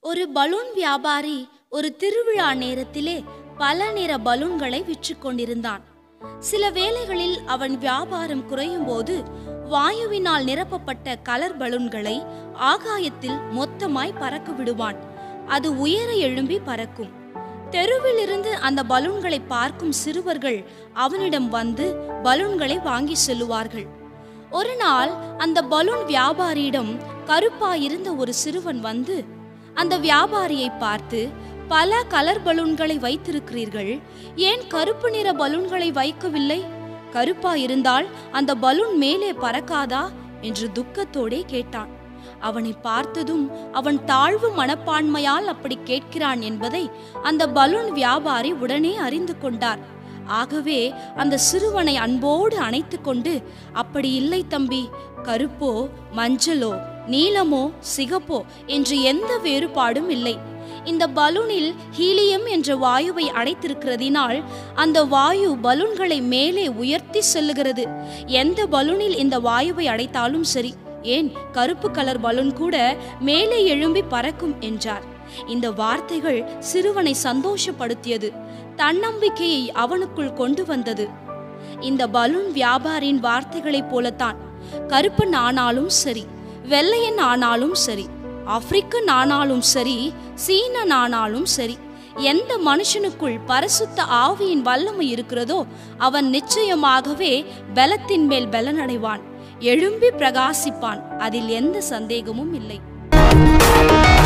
ஒரு பலூன் வியாபாரி ஒரு திருவிழா நேரத்திலே பல நிற பலூன்களை விற்று கொண்டிருந்தான் சில வேளைகளில் அவன் வியாபாரம் குறையும் போது வாயுவினால் நிரப்பப்பட்ட கலர் பலூன்களை ஆகாயத்தில் மொத்தமாய் பறக்க விடுவான் அது உயர எழும்பி பறக்கும் தெருவில் இருந்து அந்த பலூன்களை பார்க்கும் சிறுவர்கள் அவனிடம் வந்து பலூன்களை வாங்கி செல்லுவார்கள் ஒரு நாள் அந்த பலூன் வியாபாரியிடம் கருப்பாயிருந்த ஒரு சிறுவன் வந்து அந்த வியாபாரியை பார்த்து பல கலர் பலூன்களை வைத்திருக்கிறீர்கள் ஏன் கருப்பு நிற பலூன்களை வைக்கவில்லை கருப்பா இருந்தால் அந்த பலூன் மேலே பறக்காதா என்று துக்கத்தோடே கேட்டான் அவனை பார்த்ததும் அவன் தாழ்வு மனப்பான்மையால் அப்படி கேட்கிறான் என்பதை அந்த பலூன் வியாபாரி உடனே அறிந்து கொண்டார் ஆகவே அந்த சிறுவனை அன்போடு அணைத்து கொண்டு அப்படி இல்லை தம்பி கருப்போ மஞ்சளோ நீலமோ சிகப்போ என்று எந்த வேறுபாடும் இல்லை இந்த பலூனில் ஹீலியம் என்ற வாயுவை அடைத்திருக்கிறதினால் அந்த வாயு பலூன்களை மேலே உயர்த்தி செல்லுகிறது எந்த பலூனில் இந்த வாயுவை அடைத்தாலும் சரி ஏன் கருப்பு கலர் பலூன் கூட மேலே எழும்பி பறக்கும் என்றார் இந்த வார்த்தைகள் சிறுவனை சந்தோஷப்படுத்தியது தன்னம்பிக்கையை அவனுக்குள் கொண்டு வந்தது இந்த பலூன் வியாபாரியின் வார்த்தைகளைப் போலத்தான் கருப்பன் ஆனாலும் சரி வெள்ளையன் ஆனாலும் சரி ஆப்பிரிக்கன் ஆனாலும் சரி சீனன் ஆனாலும் சரி எந்த மனுஷனுக்குள் பரிசுத்த ஆவியின் வல்லமை இருக்கிறதோ அவன் நிச்சயமாகவே பலத்தின் மேல் பலனடைவான் எழும்பி பிரகாசிப்பான் அதில் எந்த சந்தேகமும் இல்லை